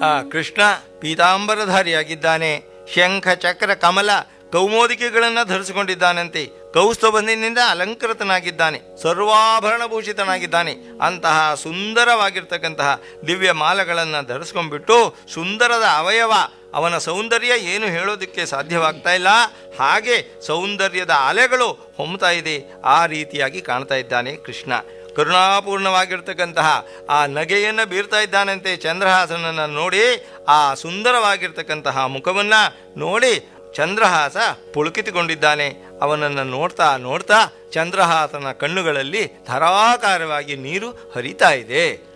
ಆ ಕೃಷ್ಣ ಪೀತಾಂಬರಧಾರಿಯಾಗಿದ್ದಾನೆ ಶಂಖ ಚಕ್ರ ಕಮಲ ಕೌಮೋದಿಕೆಗಳನ್ನು ಧರಿಸಿಕೊಂಡಿದ್ದಾನಂತೆ ಕೌಸ್ತುಭನಿಂದ ಅಲಂಕೃತನಾಗಿದ್ದಾನೆ ಸರ್ವಾಭರಣ ಭೂಷಿತನಾಗಿದ್ದಾನೆ ಅಂತಹ ಸುಂದರವಾಗಿರ್ತಕ್ಕಂತಹ ದಿವ್ಯ ಮಾಲೆಗಳನ್ನು ಧರಿಸ್ಕೊಂಡ್ಬಿಟ್ಟು ಸುಂದರದ ಅವಯವ ಅವನ ಸೌಂದರ್ಯ ಏನು ಹೇಳೋದಕ್ಕೆ ಸಾಧ್ಯವಾಗ್ತಾ ಇಲ್ಲ ಹಾಗೆ ಸೌಂದರ್ಯದ ಅಲೆಗಳು ಹೊಮ್ತಾ ಇದೆ ಆ ರೀತಿಯಾಗಿ ಕಾಣ್ತಾ ಇದ್ದಾನೆ ಕೃಷ್ಣ ಕರುಣಾಪೂರ್ಣವಾಗಿರ್ತಕ್ಕಂತಹ ಆ ನಗೆಯನ್ನು ಬೀರ್ತಾ ಇದ್ದಾನಂತೆ ಚಂದ್ರಹಾಸನನ್ನು ನೋಡಿ ಆ ಸುಂದರವಾಗಿರ್ತಕ್ಕಂತಹ ಮುಖವನ್ನು ನೋಡಿ ಚಂದ್ರಹಾಸ ಪುಳುಕಿತುಕೊಂಡಿದ್ದಾನೆ ಅವನನ್ನು ನೋಡ್ತಾ ನೋಡ್ತಾ ಚಂದ್ರಹಾಸನ ಕಣ್ಣುಗಳಲ್ಲಿ ಧಾರಾಕಾರವಾಗಿ ನೀರು ಹರಿತಾ ಇದೆ